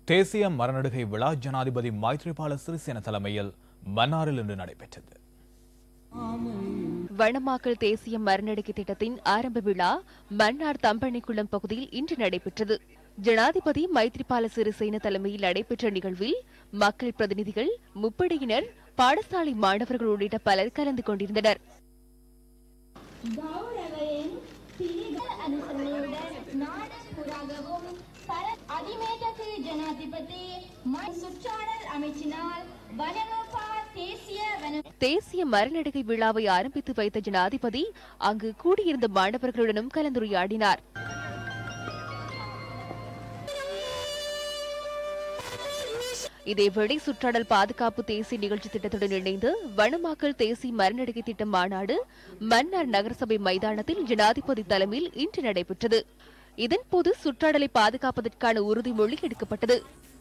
தேசிய மரநடுகை விழா ஜனாதிபதி மைத்ரிபால சிறிசேன தலைமையில் மன்னாரில் இன்று நடைபெற்றது வனமாக்கல் தேசிய மரநடுகை திட்டத்தின் ஆரம்ப விழா மன்னார் தம்பணிக்குளம் பகுதியில் இன்று நடைபெற்றது ஜனாதிபதி மைத்ரிபால சிறிசேன தலைமையில் நடைபெற்ற நிகழ்வில் மக்கள் பிரதிநிதிகள் முப்படையினர் பாடசாலை மாணவர்கள் உள்ளிட்ட பலர் கலந்து கொண்டிருந்தனர் ගෞරවයෙන් පිළිග අනුසරණයට නාඩ පුරාகவும் பர அதிமேதகு ஜனாதிபதி மை சுற்றாடல் அமைச்சினால் வனமோபா தேசிய வன தேசிய மரநடுகை விழாவை ஆரம்பித்து வைத்த ஜனாதிபதி அங்கு கூடியிருந்த மாணவர்களுடனும் கலந்துரையாடினார் இதேவேளை சுற்றாடல் பாதுகாப்பு தேசிய நிகழ்ச்சி திட்டத்துடன் இணைந்து வனமாக்கல் தேசிய மரநடுகை திட்ட மாநாடு மன்னார் நகரசபை மைதானத்தில் ஜனாதிபதி தலைமையில் இன்று நடைபெற்றது இதன்போது சுற்றாடலை பாதுகாப்பதற்கான உறுதிமொழி எடுக்கப்பட்டது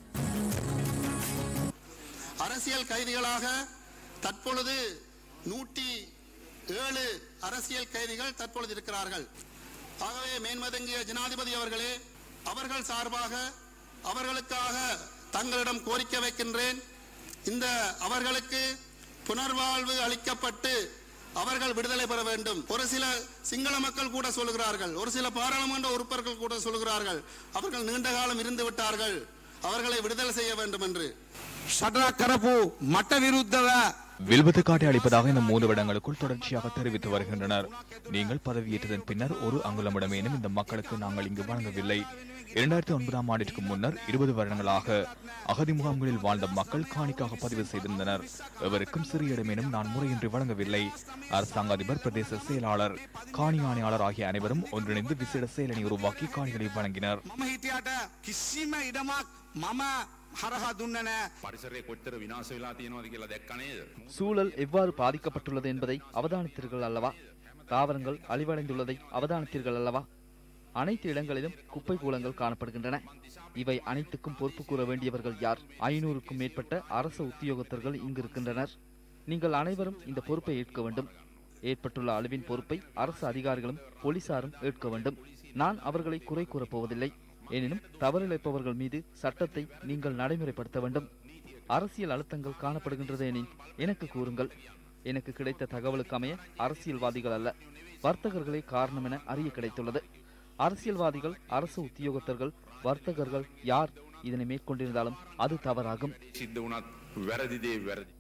அரசியல் கைதிகளாக தற்பொழுது நூற்றி ஏழு அரசியல் கைதிகள் தற்பொழுது இருக்கிறார்கள் ஆகவே மேன்மதங்கிய ஜனாதிபதி அவர்களே அவர்கள் சார்பாக அவர்களுக்காக தங்களிடம் கோரிக்கை வைக்கின்றேன் இந்த அவர்களுக்கு புனர்வாழ்வு அளிக்கப்பட்டு அவர்கள் விடுதலை பெற வேண்டும் ஒரு சில சிங்கள மக்கள் கூட சொல்கிறார்கள் ஒரு சில பாராளுமன்ற உறுப்பினர்கள் கூட சொல்கிறார்கள் அவர்கள் நீண்ட காலம் இருந்து விட்டார்கள் அவர்களை விடுதலை செய்ய வேண்டும் என்று ෂඩරක් කරපු මට විරුද්ධව வில்வத்து காட்டி அளிப்பதாக இந்த மூன்று இடங்களுக்குள் தொடர்ச்சியாக தெரிவித்து வருகின்றனர் நீங்கள் பதவியேற்றதன் பின்னர் ஒரு அங்குலமிடமேனும் இந்த மக்களுக்கு நாங்கள் இங்கு வழங்கவில்லை இரண்டாயிரத்தி ஒன்பதாம் ஆண்டிற்கு முன்னர் இருபது வருடங்களாக அகதி முகாம்களில் வாழ்ந்த மக்கள் காணிக்காக பதிவு செய்திருந்தனர் எவருக்கும் சிறிய இடமேனும் நான் முறையின்றி வழங்கவில்லை அரசாங்க அதிபர் பிரதேச செயலாளர் காணி ஆணையாளர் ஆகிய அனைவரும் ஒன்றிணைந்து விசேட செயலணி உருவாக்கி காணிகளை வழங்கினர் මම හිටියට කිසිම ඉඩමක් මම හරහා දුන්න නෑ පරිසරය කොච්චර විනාශ වෙලා තියෙනවද කියලා දැක්ක නේද? சூழல் எவ்வாறு பாதிக்கப்பட்டுள்ளது என்பதை அவதானித்தீர்கள் அல்லவா தாவரங்கள் அழிவடைந்துள்ளதை அவதானித்தீர்கள் அல்லவா அனைத்து இடங்களிலும் குப்பை கூலங்கள் காணப்படுகின்றன இவை அனைத்துக்கும் பொறுப்பு கூற வேண்டியவர்கள் யார் ஐநூறுக்கும் மேற்பட்ட அரசு உத்தியோகத்தர்கள் இங்கு இருக்கின்றனர் நீங்கள் அனைவரும் இந்த பொறுப்பை ஏற்க வேண்டும் ஏற்பட்டுள்ள அழிவின் பொறுப்பை அரசு அதிகாரிகளும் போலீசாரும் ஏற்க வேண்டும் நான் அவர்களை குறை கூறப் போவதில்லை எனினும் தவறிழைப்பவர்கள் மீது சட்டத்தை நீங்கள் நடைமுறைப்படுத்த வேண்டும் அரசியல் அழுத்தங்கள் காணப்படுகின்றது எனின் எனக்கு கூறுங்கள் எனக்கு கிடைத்த தகவலுக்கு அமைய அரசியல்வாதிகள் அல்ல வர்த்தகர்களே காரணம் என அறிய கிடைத்துள்ளது அரசியல்வாதிகள் அரசு உத்தியோகத்தர்கள் வர்த்தகர்கள் யார் இதனை மேற்கொண்டிருந்தாலும் அது தவறாகும் සිද්ධ වුණත් වැරදි දේ වැරදි.